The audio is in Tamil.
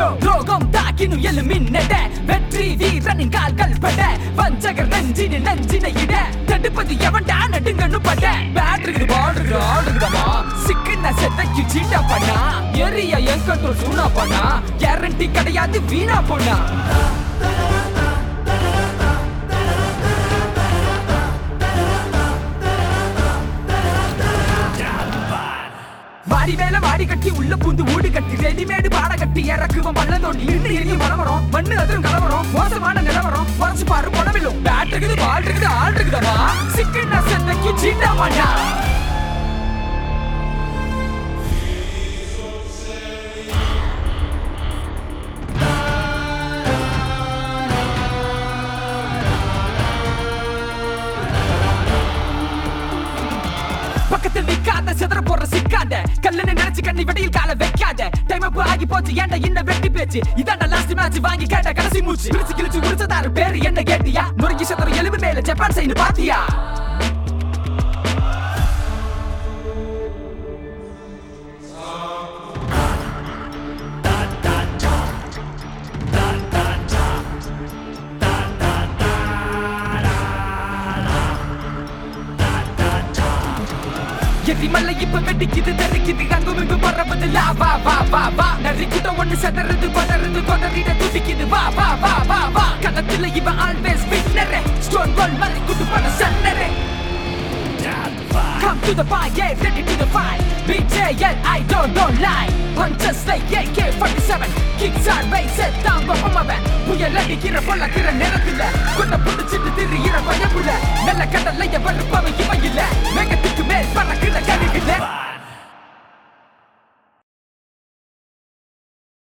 துரோகம் தாக்கினும் எழு மின்னட வெற்றி வீரனின் கால்கள் பட வஞ்சகர் நஞ்சினில் நஞ்சினை இட தடுப்பது எவன்டா நடுங்கன்னு பட பேட் இருக்குது பால் இருக்குது ஆள் இருக்குதாமா சிக்கின செத்தைக்கு சீட்டா பண்ணா எரிய என் கண்ட்ரோல் சூனா பண்ணா கேரண்டி கிடையாது வீணா போனா வாடி மேல வாடி கட்டி உள்ள பூந்து ஊடு கட்டி ரெடிமேடு பாட கட்டி இறக்குவன் பள்ள தோண்டி இன்று இறங்கி மலவரம் மண்ணு அதிரும் கலவரம் மோசமான நிலவரம் குறைச்சு பாரு பணமில்லும் பேட் இருக்குது பால் இருக்குது ஆள் இருக்குதா சிக்கன் சென்னைக்கு சீட்டா மாட்டா பக்கத்தில் நிக்காத சிதற போற சிக்காத கல்லுன்னு நினைச்சு கண்ணி வெடியில் கால வைக்காத டைம் அப் ஆகி போச்சு ஏன்டா என்ன வெட்டி பேச்சு இதாண்டா லாஸ்ட் மேட்ச் வாங்கி கேட்ட கடைசி மூச்சு பிரிச்சு கிழிச்சு உரிச்சதாரு பேரு என்ன கேட்டியா நொறுங்கி சதுர எலும்பு மேல ஜப்பான் சைடு பாத்தியா எரிமலை இப்ப வெடிக்குது தெரிக்குது அங்கும் இங்கும் பறப்பது லா வா வா வா வா நரி கூட்டம் ஒண்ணு செதறது பதறது கொதறிட துடிக்குது வா வா வா வா வா களத்துல இவன் ஆல்வேஸ் வின்னரே ஸ்டோன் கோல் மலை குட்டு பண்ண சன்னரே Come to the fight, yeah, ready to the fight. BJL, I don't, don't lie. Punches like AK-47, kicks are raised, set down, பப்பமவன். புயல் அடிக்கிற பல்லக்கிற நேரத்துல கொண்ட புடிச்சிட்டு திரியிற பயப்புல நல்ல கடலைய வறுப்பவன் இவன் இல்ல